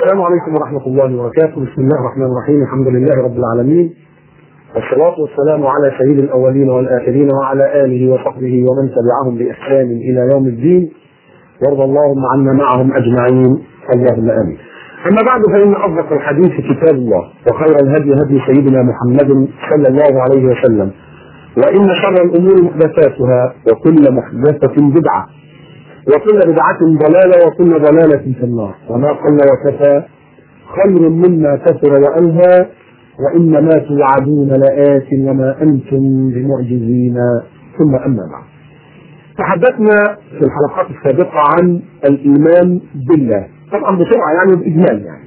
السلام عليكم ورحمة الله وبركاته بسم الله الرحمن الرحيم الحمد لله رب العالمين والصلاة والسلام على سيد الأولين والآخرين وعلى آله وصحبه ومن تبعهم بإحسان إلى يوم الدين وارض اللهم عنا معهم أجمعين اللهم آمين أما بعد فإن أصدق الحديث كتاب الله وخير الهدي هدي سيدنا محمد صلى الله عليه وسلم وإن شر الأمور محدثاتها وكل محدثة بدعة وكل بدعة ضلالة وكل ضلالة في النار وما قل وكفى خير مما كثر وألهى وإنما توعدون لآت وما أنتم بمعجزين ثم أما بعد تحدثنا في الحلقات السابقة عن الإيمان بالله طبعا بسرعة يعني بإجمال يعني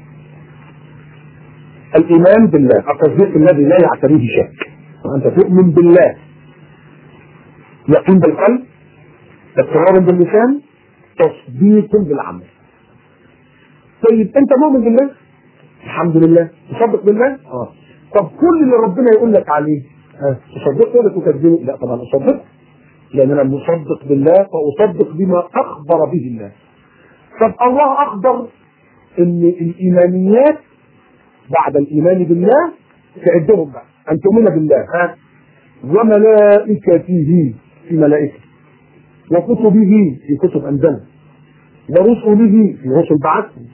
الإيمان بالله التصديق الذي لا يعتريه شك وأنت تؤمن بالله يقين بالقلب اقرار باللسان تصديق بالعمل طيب انت مؤمن بالله الحمد لله تصدق بالله اه طب كل اللي ربنا يقول لك عليه اه تصدقه ولا تكذبه لا طبعا اصدق لان انا مصدق بالله فاصدق بما اخبر به الله طب الله اخبر ان الايمانيات بعد الايمان بالله تعدهم بقى ان تؤمن بالله ها وملائكته في ملائكه وكتبه في كتب انزلها ورسله في رسل بعثهم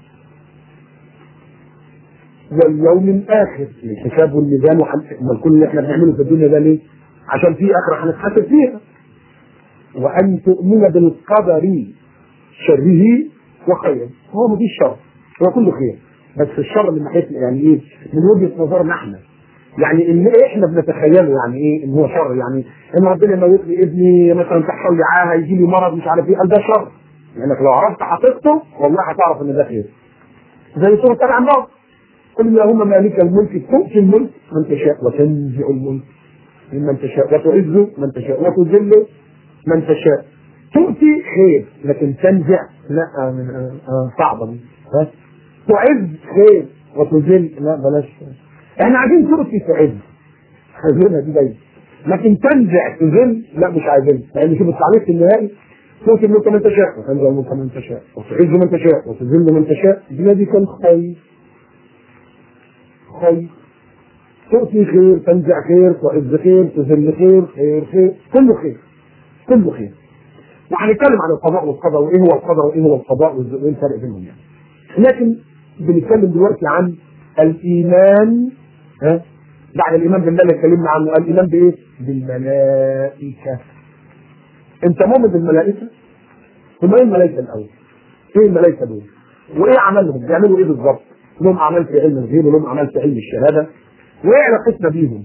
واليوم الاخر الحساب والميزان وحل... كل اللي احنا بنعمله في الدنيا ده ليه؟ عشان في اخره هنتحاسب فيها وان تؤمن بالقدر شره وخيره هو ما فيش شر هو كله خير بس الشر من ناحيتنا يعني ايه؟ من وجهه نظرنا احنا يعني اللي احنا بنتخيله يعني ايه ان هو شر يعني ان ربنا يموت لي ابني مثلا تحصل لي عاهه يجي لي مرض مش عارف ايه قال ده شر لانك يعني لو عرفت حقيقته والله هتعرف ان ده خير زي سوره الانعام قل اللهم مالك الملك تؤتي الملك من تشاء وتنزع الملك ممن تشاء وتعز من تشاء وتذل من تشاء تؤتي خير لكن تنزع لا آه آه صعبه دي تعز خير وتذل لا بلاش احنا عايزين تؤتي في عز عايزينها دي دايما لكن تنزع تذل لا مش عايزين لان شوف التعريف النهائي تؤتي الملك من تشاء وتنزع الملك من تشاء وتعز من تشاء وتذل من تشاء بيدك الخير خير تؤتي خير تنزع خير تعز خير تذل خير خير خير كله خير كله خير وهنتكلم عن القضاء والقدر وايه هو القدر وايه هو القضاء وايه الفرق بينهم يعني لكن بنتكلم دلوقتي عن الايمان ها بعد الايمان بالله اللي اتكلمنا عنه الايمان بايه؟ بالملائكه انت مؤمن بالملائكه؟ ثم ايه الملائكه الاول؟ ايه الملائكه دول؟ وايه عملهم؟ بيعملوا ايه بالظبط؟ لهم اعمال في علم الغيب ولهم اعمال في علم الشهاده وايه علاقتنا بيهم؟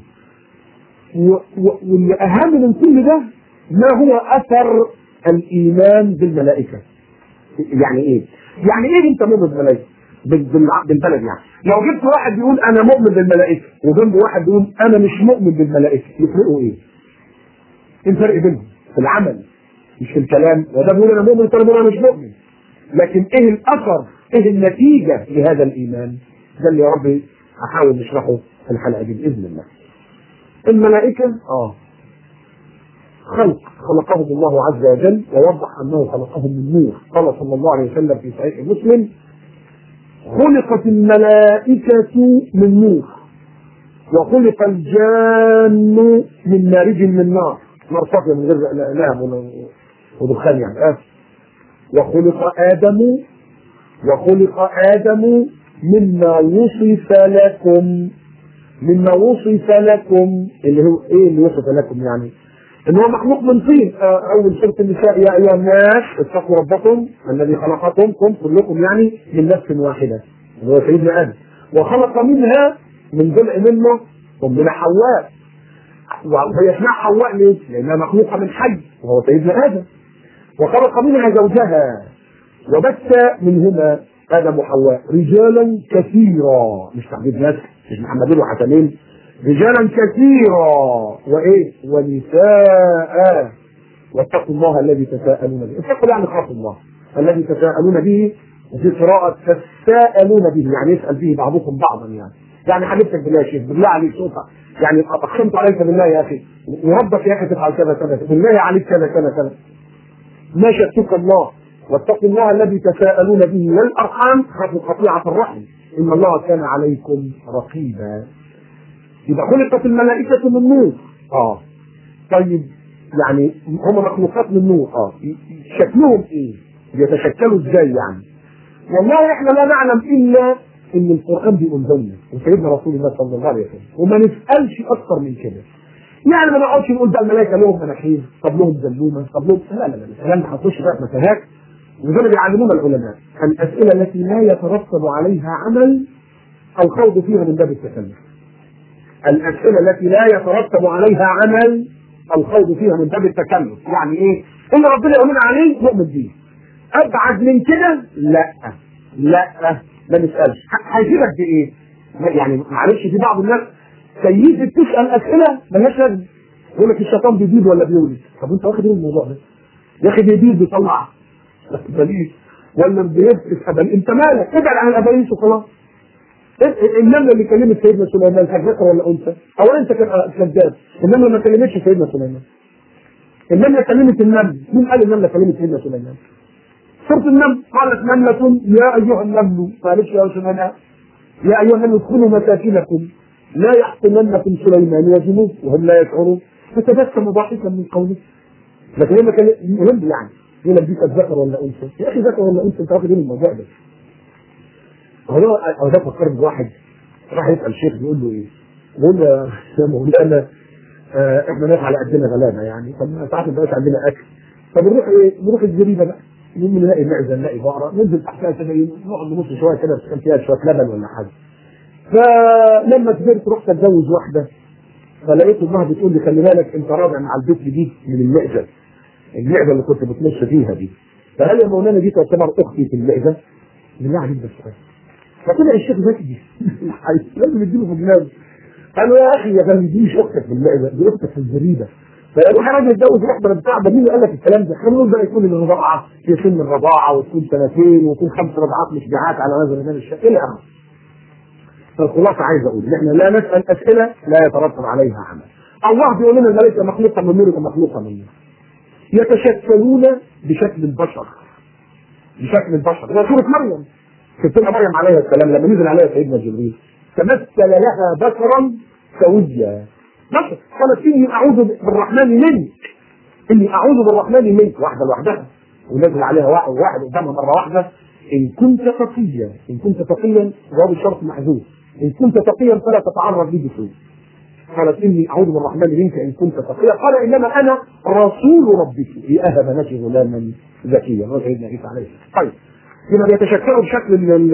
واللي اهم من كل ده ما هو اثر الايمان بالملائكه؟ يعني ايه؟ يعني ايه انت مؤمن بالملائكه؟ بالبلد يعني لو جبت واحد بيقول انا مؤمن بالملائكه وجنبه واحد بيقول انا مش مؤمن بالملائكه يفرقوا ايه؟ ايه الفرق بينهم؟ في العمل مش في الكلام وده بيقول انا مؤمن والتاني بيقول انا مش مؤمن لكن ايه الاثر؟ ايه النتيجه لهذا الايمان؟ ده اللي يا رب هحاول نشرحه في الحلقه دي باذن الله. الملائكه اه خلق خلقهم الله عز وجل ووضح انه خلقهم من نور قال صلى الله عليه وسلم في صحيح مسلم خلقت الملائكة من نور وخلق الجان من مارج من نار نار صافية من غير لهب ودخان يعني آه. وخلق آدم وخلق آدم مما وصف لكم مما وصف لكم اللي هو ايه اللي وصف لكم يعني ان هو مخلوق من طين آه اول سوره النساء يا ايها الناس اتقوا ربكم الذي خلقكم كم كلكم يعني من نفس واحده اللي هو سيدنا ادم وخلق منها من ضلع منه ومن حواء وهي اسمها حواء ليه؟ لانها مخلوقه من حي وهو سيدنا ادم وخلق منها زوجها وبث منهما ادم وحواء رجالا كثيرا مش تعبير ناس مش محمدين وحسنين رجالا كثيرا وايه ونساء واتقوا الله الذي تساءلون به اتقوا يعني خافوا الله الذي تساءلون به وفي قراءة تساءلون به يعني يسأل به بعضكم بعضا يعني يعني حبيبتك بالله يا شيخ بالله عليك شوفها يعني اقسمت عليك بالله يا اخي وربك يا اخي تفعل كذا كذا بالله عليك كذا كذا كذا ما شأتك الله واتقوا الله الذي تساءلون به والارحام خافوا قطيعه الرحم ان الله كان عليكم رقيبا يبقى خلقت الملائكه من نور اه طيب يعني هم مخلوقات من نور اه شكلهم ايه؟ بيتشكلوا ازاي يعني؟ والله احنا لا نعلم الا ان القران بيقول لنا وسيدنا رسول الله صلى الله عليه وسلم وما نسالش اكثر من كده يعني ما نقعدش نقول ده الملائكه لهم مناخير طب لهم زلومه طب لهم لا لا لا الكلام ده هنخش بقى في متاهات وده اللي بيعلمونا العلماء الاسئله التي لا يترتب عليها عمل الخوض فيها من باب التكلف الاسئله التي لا يترتب عليها عمل الخوض فيها من باب التكلف يعني ايه اللي ربنا يؤمن عليه نؤمن بيه ابعد من كده لا لا ما نسالش هيفيدك بايه يعني معلش في بعض الناس سيدي بتسال اسئله ملهاش لازمه يقول لك الشيطان بيبيض ولا بيولد طب انت واخد ايه الموضوع ده يا اخي بيبيض بيطلع بليس ولا بيفتح ابل انت مالك ابعد عن الاباليس وخلاص النمله اللي كلمت سيدنا سليمان كانت ذكر ولا انثى؟ اولا انت كذاب النمله ما كلمتش سيدنا سليمان النمله كلمت النمل مين قال النمله كلمت سيدنا سليمان؟ سورة النمل قالت نملة يا أيها النمل معلش يا سليمان يا أيها النمل ادخلوا مساكنكم لا يحطمنكم سليمان وجنوب وهم لا يشعرون فتبسم ضاحكا من قوله لكن هي كان مهم يعني يقول لك دي كانت ذكر ولا انثى يا اخي ذكر ولا انثى انت واخد ايه من الموضوع ده؟ هو هو ده فكرت بواحد راح يسال الشيخ بيقول له ايه؟ بيقول له يا مولانا آه احنا ناس على قدنا غلابه يعني طب ساعات ما بقاش عندنا اكل فبنروح ايه؟ نروح الجريده بقى نقوم نلاقي معزه نلاقي بقره ننزل تحتها كده نقعد نبص شويه كده بس كان فيها شويه لبن ولا حاجه فلما كبرت رحت اتجوز واحده فلقيت امها بتقول لي خلي بالك انت راجع مع البيت جديد من المعزه المعزه اللي كنت بتمشي فيها دي فهل يا مولانا دي تعتبر اختي في المعزه؟ بالله عليك بس فطلع الشيخ ذكي لازم يديله في دماغه قال له يا اخي يا فندم دي مش اختك في المعزه دي اختك في الزريبه فقالوا يا راجل اتجوز واحده بتاع ده مين اللي قال لك الكلام ده؟ احنا بنقول بقى يكون الرضاعه في سن الرضاعه وتكون سنتين وتكون خمس رضعات مشبعات على هذا النظام الشكل الى اخره. فالخلاصه عايز اقول ان احنا لا نسال اسئله لا يترتب عليها عمل. الله بيقول لنا الملائكه مخلوقه من نور ومخلوقه من نور. يتشكلون بشكل البشر. بشكل البشر، هو سوره مريم. ستنا مريم عليها السلام لما نزل عليها سيدنا جبريل تمثل لها بشرا سويا بشر قالت اني اعوذ بالرحمن منك اني اعوذ بالرحمن منك واحده لوحدها ونزل عليها واحد واحد قدامها مره واحده ان كنت تقيا ان كنت تقيا جواب الشرط محذوف ان كنت تقيا فلا تتعرض لي بسوء قالت اني اعوذ بالرحمن منك ان كنت تقيا قال انما انا رسول ربك لاهب لك غلاما زكيا هو سيدنا عيسى عليه السلام طيب يبقى بيتشكلوا بشكل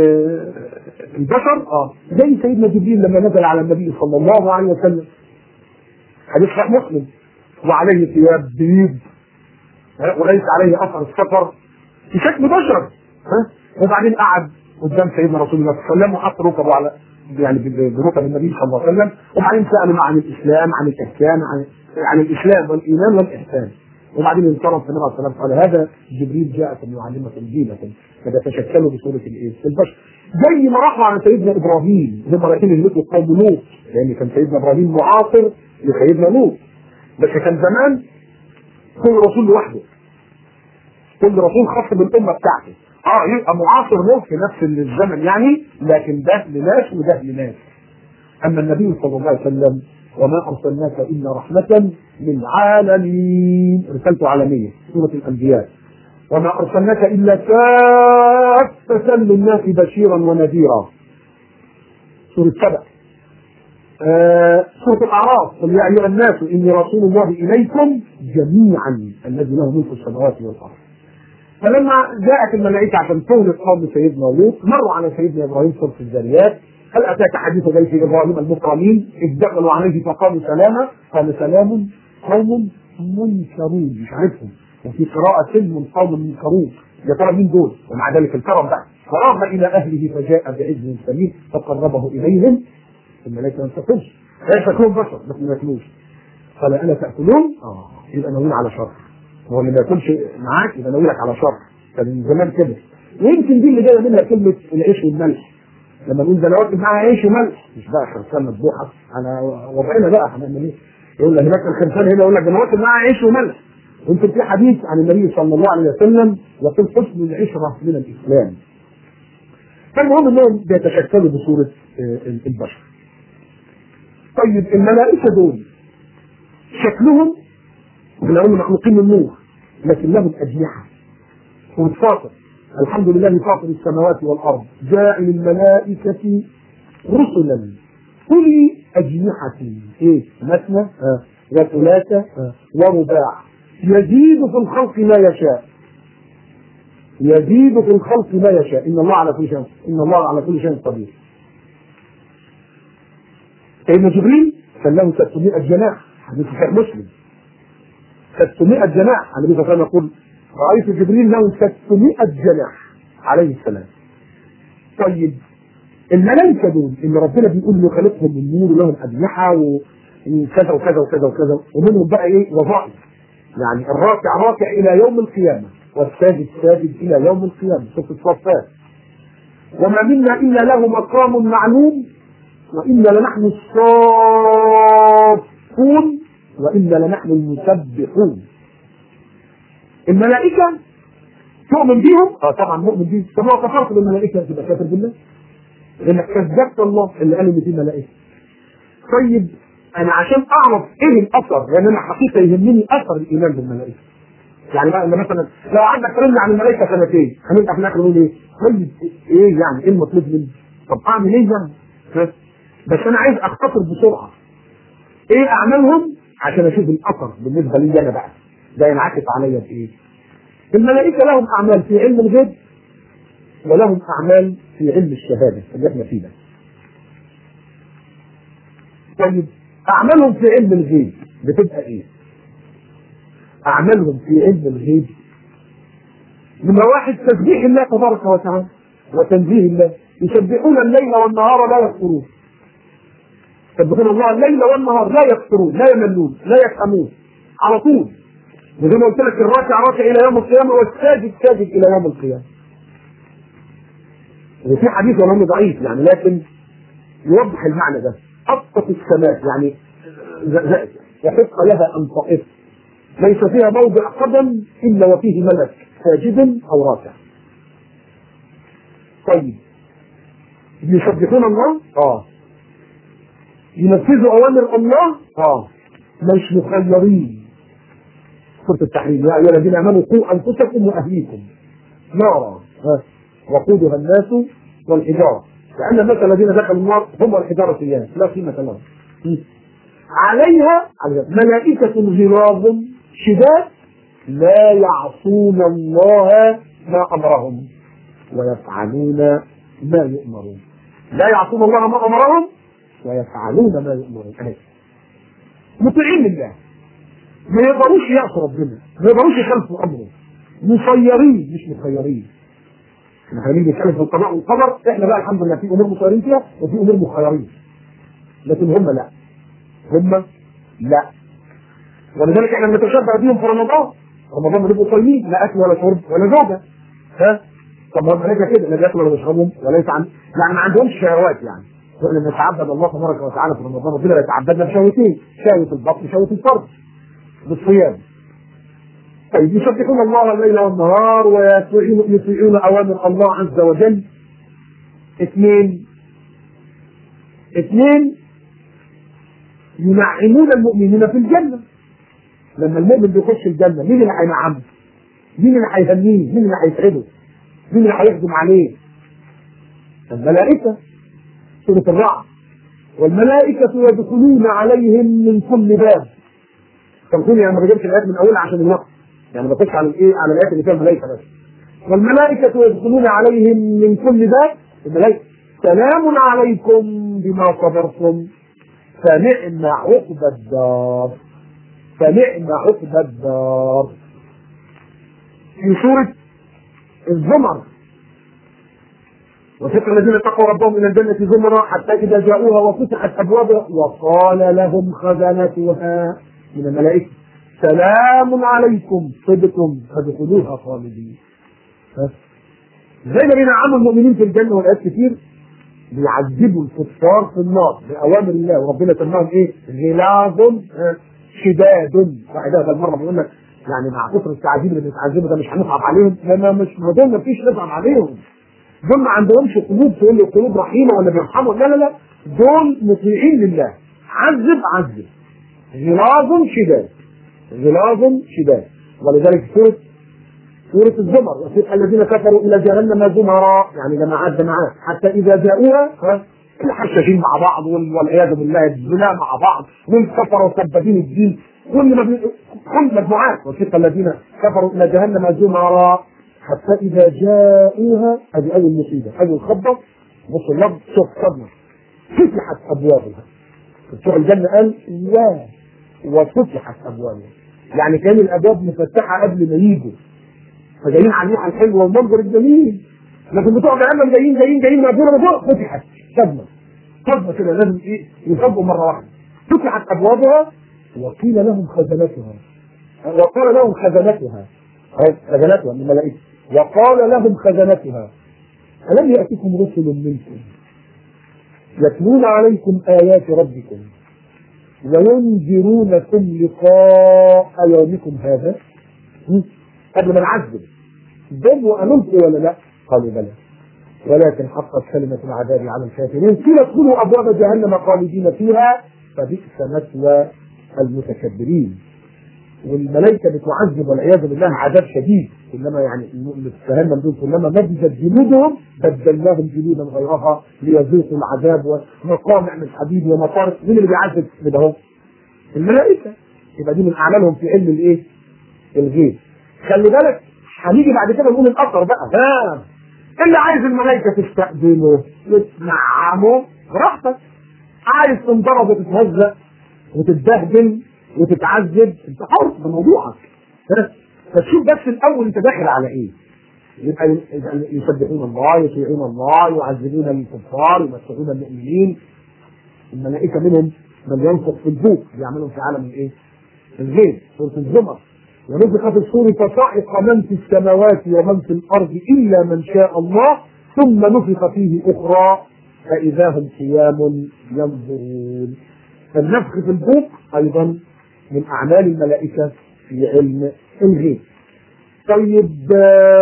البشر اه زي سيدنا جبريل لما نزل على النبي صلى الله عليه وسلم حديث صحيح مسلم وعليه ثياب بيض وليس عليه اثر السفر في شكل بشر ها وبعدين قعد قدام سيدنا رسول الله صلى الله عليه وسلم وحط ركبه على يعني بركب النبي صلى الله عليه وسلم وبعدين سأله عن الاسلام عن الاحسان عن عن الاسلام والايمان والاحسان وبعدين انصرف النبي عليه الصلاه والسلام قال هذا جبريل جاءكم يعلمكم دينكم فتشكلوا بصوره الايه؟ البشر زي ما راحوا على سيدنا ابراهيم هم رايحين يهلكوا قوم لوط لان كان سيدنا ابراهيم معاصر لسيدنا لوط بس كان زمان كل رسول لوحده كل رسول خاص بالامه بتاعته اه يبقى معاصر له في نفس الزمن يعني لكن ده لناس وده لناس اما النبي صلى الله عليه وسلم وما ارسلناك الا رحمه للعالمين رسالته عالميه سوره الانبياء وما ارسلناك الا كافه للناس بشيرا ونذيرا سوره سبع آه سورة الأعراف قل يا أيها الناس إني رسول الله إليكم جميعا الذي له ملك السماوات والأرض فلما جاءت الملائكة عشان تهلك قوم سيدنا لوط مروا على سيدنا إبراهيم سورة الذاريات هل أتاك حديث بيت إبراهيم المكرمين إذ دخلوا عليه فقالوا سلاما قال سلام قوم منكرون مش عارفهم وفي قراءة من قوم منكرون يا ترى مين دول ومع ذلك الكرم بقى فراغ إلى أهله فجاء بعزم سمين فقربه إليهم الملائكة ما تاكلش لا تاكلون بشر بس ما ياكلوش قال ألا تأكلون؟ اه يبقى ناويين على شر هو اللي ما ياكلش معاك يبقى ناوي لك على شر كان زمان كده ويمكن دي اللي جايه منها كلمه العيش والملح لما نقول ده انا واكل معاها عيش وملح مش بقى خرسان مذبوحه انا وضعنا بقى هنعمل ايه؟ يقول لك هناك الخرسان هنا يقول لك ده انا واكل معاها عيش وملح يمكن في حديث عن النبي صلى الله عليه وسلم يقول حسن العشره من الاسلام فالمهم انهم بيتشكلوا بصوره آه، البشر طيب الملائكه دول شكلهم احنا قلنا مخلوقين من نور لكن لهم اجنحه وفاطر الحمد لله فاطر السماوات والارض جاعل الملائكه رسلا اولي اجنحه ايه مثنى آه. وثلاثه آه. ورباع يزيد في الخلق ما يشاء يزيد في الخلق ما يشاء ان الله على كل شيء ان الله على كل شيء قدير سيدنا جبريل كان له 600 جناح حديث صحيح مسلم 600 جناح النبي صلى الله عليه وسلم يقول رايت جبريل له 600 جناح عليه السلام طيب الملائكه دول اللي ربنا بيقول له خلقهم من نور ولهم اجنحه وكذا وكذا وكذا وكذا ومنهم بقى ايه وظائف يعني الراكع راكع الى يوم القيامه والساجد ساجد الى يوم القيامه شوف الصفات وما منا الا له مقام معلوم وانا لنحن الصافون وانا لنحن المسبحون الملائكه تؤمن بيهم؟ اه طبعا مؤمن بيهم طب لو كفرت بالملائكه تبقى كافر بالله لانك كذبت الله اللي قال ان في ملائكه طيب انا عشان اعرف ايه الاثر لان انا حقيقه يهمني اثر الايمان بالملائكه يعني بقى مثلا لو قعدنا اتكلمنا عن الملائكه سنتين هنبقى في الاخر نقول ايه؟ طيب ايه يعني ايه المطلوب مني؟ طب اعمل ايه يعني؟ بس انا عايز اختصر بسرعه ايه اعمالهم عشان اشوف الاثر بالنسبه لي انا بقى ده ينعكس عليا بايه؟ الملائكه لهم اعمال في علم الغيب ولهم اعمال في علم الشهاده اللي احنا فيه ده. طيب اعمالهم في علم الغيب بتبقى ايه؟ اعمالهم في علم الغيب نمرة واحد تسبيح الله تبارك وتعالى وتنزيه الله يسبحون الليل والنهار لا يكفرون يسبحون الله الليل والنهار لا يكفرون لا يملون لا يفهمون على طول وزي ما قلت لك الراكع راكع الى يوم القيامه والساجد ساجد الى يوم القيامه وفي حديث ولم ضعيف يعني لكن يوضح المعنى ده أبطت السماء يعني يحق لها أن تقف ليس فيها موضع قدم إلا وفيه ملك ساجد أو راكع طيب يسبحون الله؟ اه ينفذوا أوامر الله؟ اه مش مخيرين سورة التحريم يا أيها الذين آمنوا قوا أنفسكم وأهليكم نارا وقودها الناس والحجارة لأن الناس الذين دخلوا النار هم الحجارة إياه لا قيمة لهم عليها ملائكة غلاظ شداد لا يعصون الله ما أمرهم ويفعلون ما يؤمرون لا يعصون الله ما أمرهم ويفعلون ما يؤمرون أهي. مطيعين لله ما يقدروش يعصوا ربنا ما يقدروش يخالفوا أمره مسيرين مش مخيرين احنا خلينا نتكلم في القضاء والقدر احنا بقى الحمد لله في امور مسيرين فيها وفي امور مخيرين لكن هم لا هم لا ولذلك احنا بنتشبه بيهم في رمضان رمضان بنبقوا صايمين لا اكل ولا شرب ولا زوجه ها طب هم الملائكه كده لا بياكلوا ولا بيشربوا وليس عن يعني ما عندهمش شهوات يعني احنا بنتعبد الله تبارك وتعالى في رمضان ربنا يتعبدنا بشهوتين شهوه البطن وشهوه الفرد بالصيام طيب يسبحون الله الليل والنهار ويطيعون اوامر الله عز وجل اثنين اثنين ينعمون المؤمنين في الجنه لما المؤمن بيخش الجنه مين اللي هينعمه؟ مين اللي هيهنيه؟ مين اللي هيسعده؟ مين اللي هيخدم عليه؟ الملائكه سوره الرعد والملائكه يدخلون عليهم من كل باب سامحوني انا ما بجيبش الايات من اولها عشان الوقت يعني بخش على الايه على الايات اللي فيها الملائكه بس والملائكه يدخلون عليهم من كل باب الملائكه سلام عليكم بما صبرتم فنعم عقبى الدار فنعم عقبى الدار في سورة الزمر وفكر الذين اتقوا ربهم الى الجنة زمرا حتى اذا جاءوها وفتحت ابوابها وقال لهم خزنتها من الملائكة سلام عليكم طبتم فادخلوها خالدين زي ما بينعموا المؤمنين في الجنة والآيات كتير بيعذبوا الكفار في النار بأوامر الله وربنا سماهم إيه؟ غلاظ شداد واحد هذا المرة بيقول لك يعني مع كثر التعذيب اللي بيتعذبوا ده مش هنصعب عليهم لما مش ما دول مفيش نصعب عليهم دول ما عندهمش قلوب تقول لي قلوب رحيمه ولا بيرحموا لا لا لا دول مطيعين لله عذب عذب غلاظ شداد غلاظ شداد ولذلك سوره سورة الزمر وسيق الذين كفروا إلى جهنم زمرا يعني جماعات جماعات حتى إذا جاءوها الحشاشين مع بعض والعياذ بالله الزنا مع بعض والكفروا وسبابين الدين كل ما كل مجموعات وسيق الذين كفروا إلى جهنم زمرا حتى إذا جاءوها هذه أول مصيبة أول خبط بص اللفظ شوف صدمة فتحت أبوابها بتوع الجنة قال لا وفتحت أبوابها يعني كان الأبواب مفتحة قبل ما يجوا فجايين على الريحه الحلوه والمنظر الجميل لكن بتوع جهنم جايين جايين جايين مقبوله من فوق فتحت صدمه صدمه كده لازم ايه يصبوا مره واحده فتحت ابوابها وقيل لهم خزنتها وقال لهم خزنتها خزنتها من الملائكه وقال لهم خزنتها ألم يأتكم رسل منكم يتلون عليكم آيات ربكم وينذرونكم لقاء يومكم هذا قبل ما نعذب دم وامنت ولا لا؟ قالوا بلى ولكن حقت كلمة العذاب على الكافرين قيل ادخلوا ابواب جهنم خالدين فيها فبئس مثوى المتكبرين والملائكة بتعذب والعياذ بالله عذاب شديد كلما يعني اللي في جهنم دول كلما نضجت جلودهم بدلناهم جلودا غيرها ليذوقوا العذاب ومقامع من حديد ومطارق مين اللي بيعذب كده اهو؟ الملائكة يبقى دي من اعمالهم في علم الايه؟ الغيب خلي بالك هنيجي بعد كده نقول الاثر بقى ها اللي عايز الملائكه تستقبله وتنعمه براحتك عايز تنضرب وتتهزق وتتبهدل وتتعذب انت حر ده موضوعك فتشوف بس الاول انت داخل على ايه يبقى يسبحون الله يطيعون الله يعذبون الكفار يمسحون المؤمنين الملائكه منهم من ينفخ في البوق بيعملوا في عالم الايه؟ الغيب سوره الزمر ونفخ في الصور فصعق من في السماوات ومن في الارض الا من شاء الله ثم نفخ فيه اخرى فاذا هم قيام ينظرون فالنفخ في البوق ايضا من اعمال الملائكه في علم الغيب طيب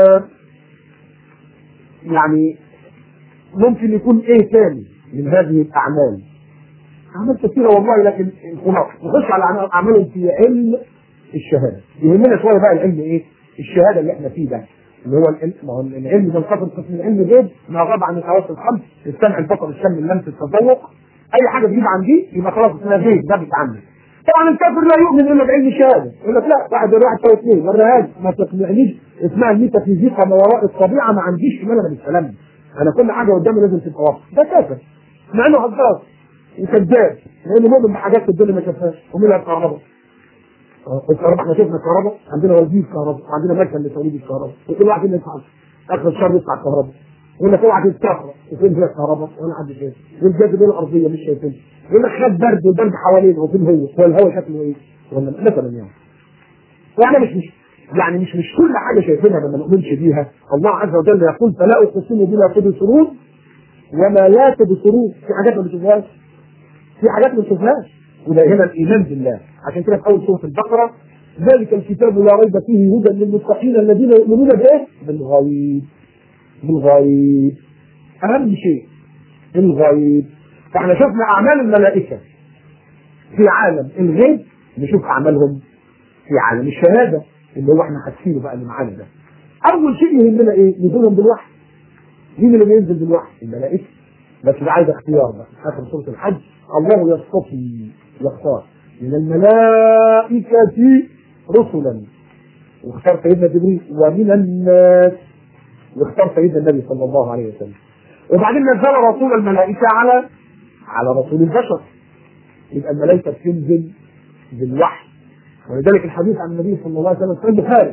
يعني ممكن يكون ايه ثاني من هذه الاعمال اعمال كثيره والله لكن خلاص نخش على اعمالهم في علم الشهاده يهمنا شويه بقى العلم ايه الشهاده اللي احنا فيه ده اللي هو العلم ما هو العلم ده انقسم قسم العلم غيب ما غاب عن الحواس الخمس السمع البصر الشم اللمس التذوق اي حاجه تجيب عن دي يبقى خلاص اسمها غيب ده بيتعمل طبعا الكافر لا يؤمن الا بعلم الشهاده يقول لك لا واحد واحد تساوي اثنين وريهاش ما تقنعنيش اسمها الميتافيزيقا ما وراء الطبيعه ما عنديش ايمان انا بالكلام انا كل حاجه قدامي لازم تبقى واضحه ده كافر مع انه هزاز وكذاب لانه مؤمن بحاجات في الدنيا ما شافهاش ومنها الكهرباء الكهرباء احنا شفنا الكهرباء عندنا وزير كهرباء وعندنا مكتب لتوليد الكهرباء وكل واحد يدفع اخر الشهر يدفع الكهرباء يقول لك اوعى تتكهرب وفين هي الكهرباء وانا حد شايف والجاذبيه الارضيه مش شايفين يقول لك خد برد والبرد حوالينا وفين هو هو الهواء شكله ايه ولا مثلا يعني واحنا مش مش يعني مش مش كل حاجه شايفينها ما نؤمنش بيها الله عز وجل يقول فلا اقسم بما تبصرون وما لا تبصرون في حاجات ما بنشوفهاش في حاجات ما بنشوفهاش وده هنا الايمان بالله عشان كده في اول سوره البقره ذلك الكتاب لا ريب فيه هدى للمتقين الذين يؤمنون بايه؟ بالغيب بالغيب اهم شيء الغيب فاحنا شفنا اعمال الملائكه في عالم الغيب نشوف اعمالهم في عالم الشهاده اللي هو احنا حاسينه بقى اللي معانا ده اول شيء يهمنا ايه؟ نزولهم بالوحي مين اللي بينزل بالوحي؟ الملائكه بس ده عايز اختيار بقى اخر سوره الحج الله يصطفي يختار من الملائكة رسلا واختار سيدنا جبريل ومن الناس واختار سيدنا النبي صلى الله عليه وسلم وبعدين نزل رسول الملائكة على على رسول البشر يبقى الملائكة بتنزل بالوحي ولذلك الحديث عن النبي صلى الله عليه وسلم في البخاري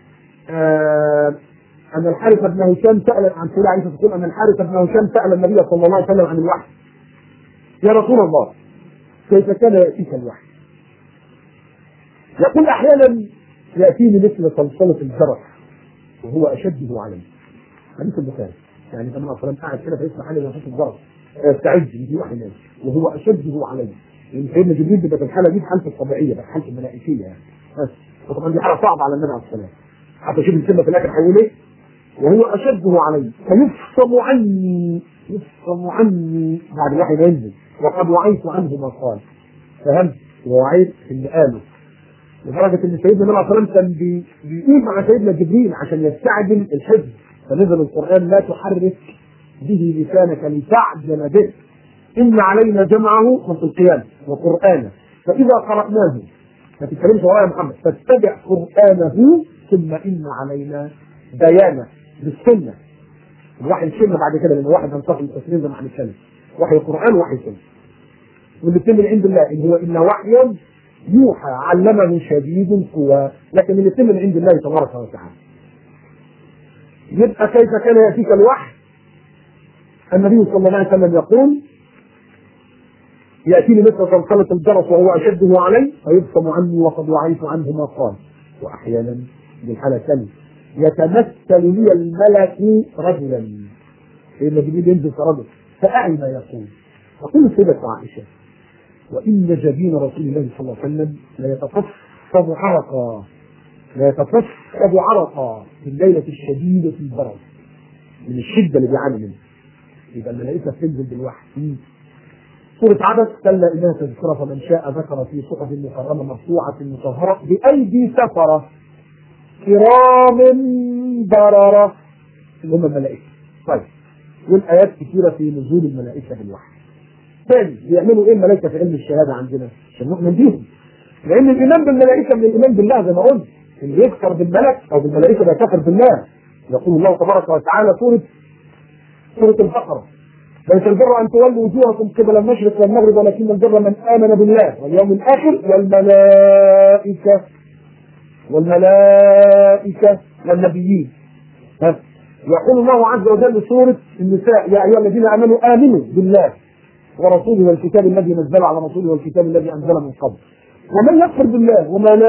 آه أن الحارث بن هشام سأل عن سيدة عائشة تقول أن الحارث بن هشام سأل النبي صلى الله عليه وسلم عن الوحي يا رسول الله كيف كان يأتيك الوحي؟ يقول أحيانا يأتيني مثل صلصلة الجرس وهو أشده علي حديث البخاري يعني كما أصلا قاعد كده فيسمع حاجة صوت الجرس يستعد في وحي نازل وهو أشده علي لأن سيدنا جبريل بيبقى في الحالة دي في حالته الطبيعية بقى حالته الملائكية يعني بس وطبعا دي حاجه صعبه على النبي عليه السلام حتى شوف الكلمه في الاخر هيقول ايه وهو اشده علي فيفصم عني يفصم عني بعد الوحي ما ينزل وقد وعيت عنه ما قال فهمت ووعيت اللي قاله لدرجة إن سيدنا النبي عليه الصلاة والسلام كان بي- بيقول مع سيدنا جبريل عشان يستعجل الحفظ فنزل القرآن لا تحرك به لسانك لتعجل به إن علينا جمعه في القيامة وقرآنه فإذا قرأناه ما تتكلمش ورايا يا محمد فاتبع قرآنه ثم إن علينا بيانه بالسنة الوحي السنة بعد كده لأن واحد هنتقل التسليم زي ما هنتكلم وحي القرآن وحي السنة والاثنين من عند الله إن هو إلا وحيا يوحى علمه شديد القوى لكن الاثنين من عند الله تبارك وتعالى يبقى كيف كان يأتيك الوحي النبي صلى الله عليه وسلم يقول يأتيني مثل صلصلة الجرس وهو أشده علي فيبصم عني وقد وعيت عنه ما قال وأحيانا بالحالة الثانية يتمثل لي الملك رجلا سيدنا جبريل ينزل كرجل فأعي ما يقول تقول سيدة عائشة وإن جبين رسول الله صلى الله عليه وسلم ليتفصد عرقا ليتفصد عرقا في الليلة الشديدة البرد من الشدة اللي بيعاني منها يبقى الملائكة بتنزل بالوحي سورة عبس كلا إنها تذكرة فمن شاء ذكر في صحف مكرمة مرفوعة مطهرة بأيدي سفرة كرام بررة اللي هم الملائكة طيب والآيات كثيرة في نزول الملائكة بالوحي ثاني بيعملوا ايه الملائكه في علم الشهاده عندنا؟ عشان نؤمن بيهم. لان الايمان بالملائكه من الايمان بالله زي ما قلت اللي يكفر بالملك او بالملائكه ده كفر بالله. يقول الله تبارك وتعالى سوره سوره البقره ليس البر ان تولوا وجوهكم قبل المشرق والمغرب ولكن البر من امن بالله واليوم الاخر والملائكه والملائكه والنبيين. ها؟ يقول الله عز وجل سوره النساء يا ايها الذين امنوا امنوا بالله ورسوله والكتاب الذي نزل على رسوله والكتاب الذي انزل من قبل ومن يكفر بالله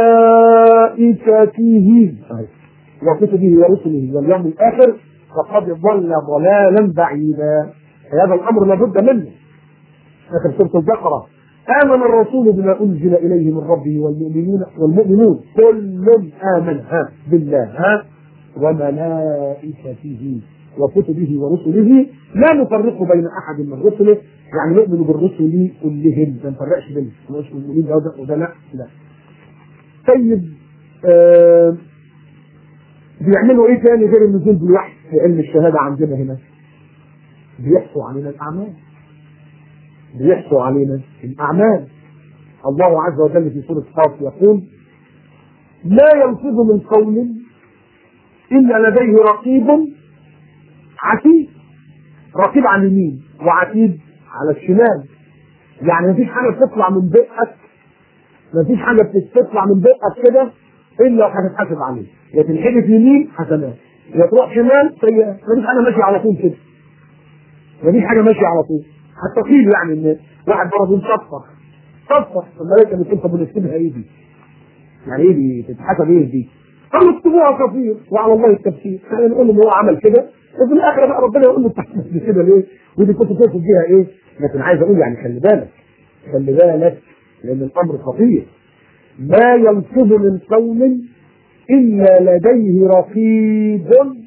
وملائكته وكتبه ورسله واليوم الاخر فقد ضل ضلالا بعيدا هذا الامر لابد منه اخر سوره البقره امن الرسول بما انزل اليه من ربه والمؤمنون والمؤمنون كل امن ها بالله ها وملائكته وكتبه ورسله لا نفرق بين احد من رسله يعني نؤمن بالرسل كلهم ما نفرقش بينهم مش مؤمنين ده وده وده لا لا طيب آه بيعملوا ايه تاني غير النزول بالوحي في علم الشهاده عندنا هنا بيحصوا علينا الاعمال بيحصوا علينا الاعمال الله عز وجل في سوره قاف يقول لا يلفظ من قول الا لديه رقيب عتيد رقيب على اليمين وعتيد على الشمال يعني مفيش حاجه بتطلع من بقك مفيش حاجه بتطلع من بقك كده الا وهتتحاسب عليه يا تنحدف يمين حسنات يا تروح شمال سيئات مفيش حاجه ماشيه على طول كده مفيش حاجه ماشيه على طول حتى قيل يعني ان واحد برضه صفح صفح الملائكه بتقول طب نكتبها ايه دي؟ يعني ايه دي تتحسب ايه دي؟ قالوا اكتبوها كثير وعلى الله التفسير احنا نقول ان هو عمل كده وفي الاخر بقى ربنا يقول له تحسب كده ليه؟ ودي كنت تقصد بيها ايه؟ لكن عايز اقول يعني خلي بالك خلي بالك لان الامر خطير ما يلفظ من قول الا لديه رقيب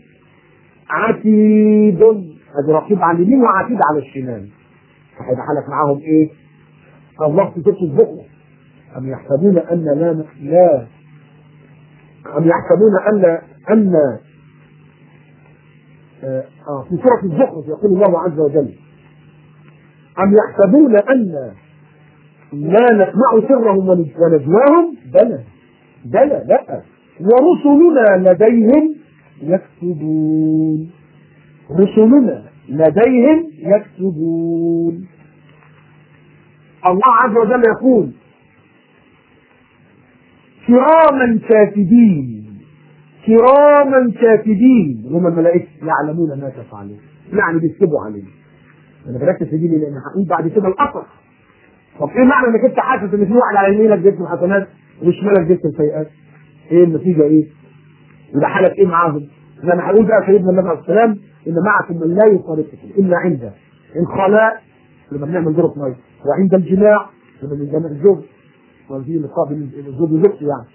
عتيد ادي رقيب على اليمين وعتيد على الشمال فهيبقى حالك معاهم ايه؟ الله في سوره الزخرف ام يحسبون ان لا لا ام يحسبون ان ان آه في سورة الزخرف يقول الله عز وجل أم يحسبون أن لا نسمع سرهم ونجواهم بلى بلى لا ورسلنا لديهم يكتبون رسلنا لديهم يكتبون الله عز وجل يقول كراما كاتبين كراما كاتبين هم الملائكه يعلمون ما تفعلون يعني بيكتبوا عليه انا بركز في دي لان هقول بعد كده الاثر طب ايه معنى انك انت حاسس ان في واحد على يمينك جسم حسنات وشمالك جسم سيئات ايه النتيجه ايه؟ يبقى حالك ايه معاهم؟ انا هقول بقى سيدنا النبي عليه السلام ان معكم من لا يفارقكم الا عند الخلاء لما بنعمل ضرب ميه وعند الجماع لما بنجمع الزوج وفي لقاء بين الزوج وزوجته يعني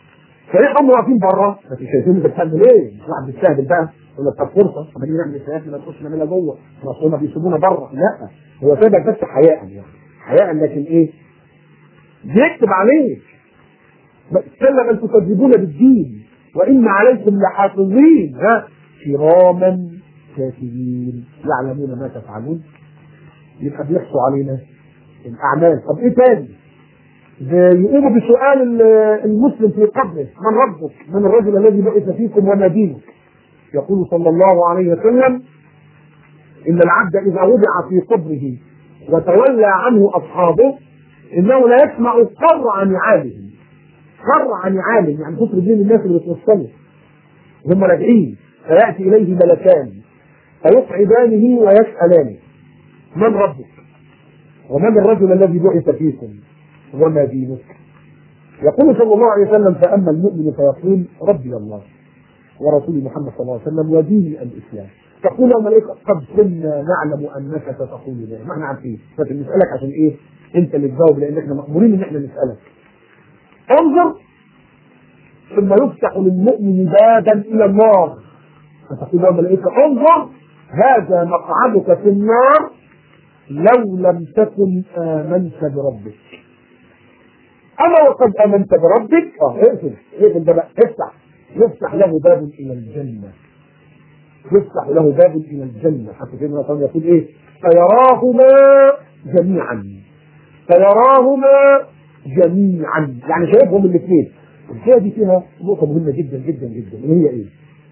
فريق هم واقفين بره بس شايفين انت بتعمل ايه؟ مش واحد بيستهبل بقى يقول لك طب فرصه طب نيجي نعمل اسعاف ما نخش نعملها جوه ما هم بيسيبونا بره لا هو سابك بس حياء يعني حياء لكن ايه؟ بيكتب عليك كلا بل تكذبون بالدين وان عليكم لحافظين ها كراما كاتبين يعلمون ما تفعلون يبقى بيحصوا علينا الاعمال طب ايه تاني؟ يقوموا بسؤال المسلم في قبره من ربك؟ من الرجل الذي بعث فيكم وما دينك؟ يقول صلى الله عليه وسلم ان العبد اذا وضع في قبره وتولى عنه اصحابه انه لا يسمع قرع نعالهم قرع نعالهم يعني كتر دين الناس اللي بتوصله هم راجعين فياتي اليه ملكان فيقعدانه ويسالانه من ربك؟ ومن الرجل الذي بعث فيكم؟ وما دينك يقول صلى الله عليه وسلم فأما المؤمن فيقول ربي الله ورسول محمد صلى الله عليه وسلم وديني الإسلام تقول الملائكة قد كنا نعلم أنك ستقول ذلك ما احنا عارفين لكن نسألك عشان إيه أنت اللي تجاوب لأن احنا مأمورين إن احنا نسألك انظر ثم يفتح للمؤمن بابا إلى النار فتقول الملائكة انظر هذا مقعدك في النار لو لم تكن آمنت بربك أما وقد آمنت بربك اه اقفل اقفل ده بقى افتح يفتح له باب إلى الجنة يفتح له باب إلى الجنة حتى سيدنا صلى يقول إيه فيراهما جميعا فيراهما جميعا يعني شايفهم الاثنين الحكاية دي فيها نقطة مهمة جدا جدا جدا اللي هي إيه؟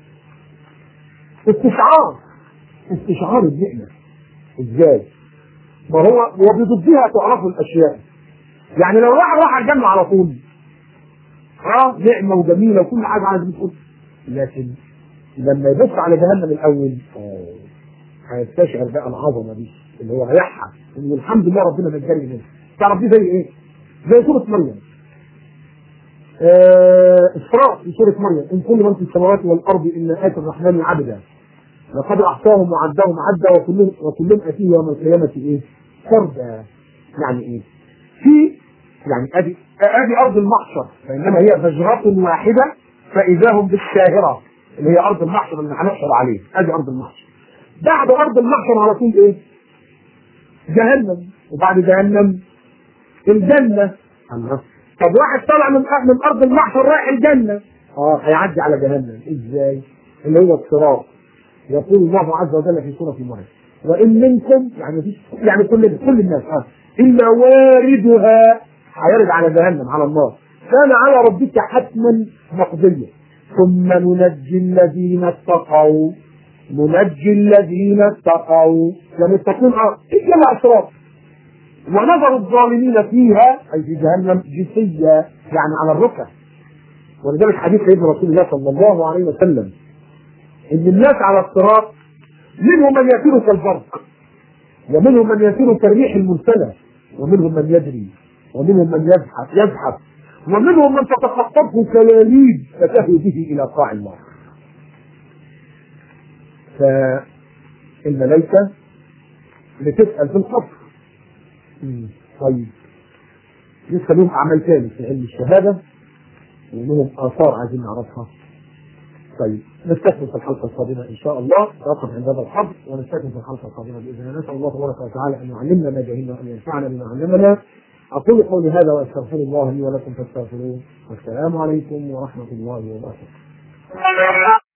استشعار استشعار النعمة ازاي؟ ما هو وبضدها تعرف الأشياء يعني لو واحد راح الجنة على طول اه نعمة وجميلة وكل حاجة عايز بتقول لكن لما يبص على جهنم الأول هيستشعر بقى العظمة دي اللي هو هيحها إن الحمد لله ربنا نجاني منها تعرف دي زي إيه؟ زي سورة مريم آه إسراء في سورة مريم إن كل من في السماوات والأرض إلا آتي الرحمن عبدا لقد أحصاهم وعدهم عدا وكلهم وكلهم آتيه يوم القيامة إيه؟ فردا يعني إيه؟ في يعني ادي ادي ارض المحشر فانما هي فجرة واحدة فاذا هم بالشاهرة اللي هي ارض المحشر اللي هنحشر عليه ادي ارض المحشر بعد ارض المحشر على طول ايه؟ جهنم وبعد جهنم الجنة الله طب واحد طالع من من ارض المحشر رايح الجنة اه هيعدي على جهنم ازاي؟ اللي هو الصراط يقول الله عز وجل في سورة مريم وان منكم يعني مفيش يعني كل كل الناس اه الا واردها هيرد على جهنم على النار كان على ربك حتما مقضيا ثم ننجي الذين اتقوا ننجي الذين اتقوا يعني التقون اه الا الصراط ونظر الظالمين فيها اي في جهنم جثيا يعني على الركع ولذلك حديث سيدنا رسول الله صلى الله عليه وسلم ان الناس على الصراط منهم من يسير كالبرق ومنهم من يسير كالريح المرسله ومنهم من يجري ومنهم من يزحف يزحف ومنهم من تتخطفه كلاليب فتهوي به الى قاع النار فالملائكة بتسأل في القبر طيب لسه لهم أعمال تاني في علم الشهادة ولهم آثار عايزين نعرفها طيب نستكمل في الحلقة القادمة إن شاء الله نقف عند هذا الحظ ونستكمل في الحلقة القادمة بإذن الله نسأل الله تبارك وتعالى أن يعلمنا ما جهلنا وأن ينفعنا بما علمنا أقول قولي هذا وأستغفر الله لي ولكم فاستغفروه والسلام عليكم ورحمة الله وبركاته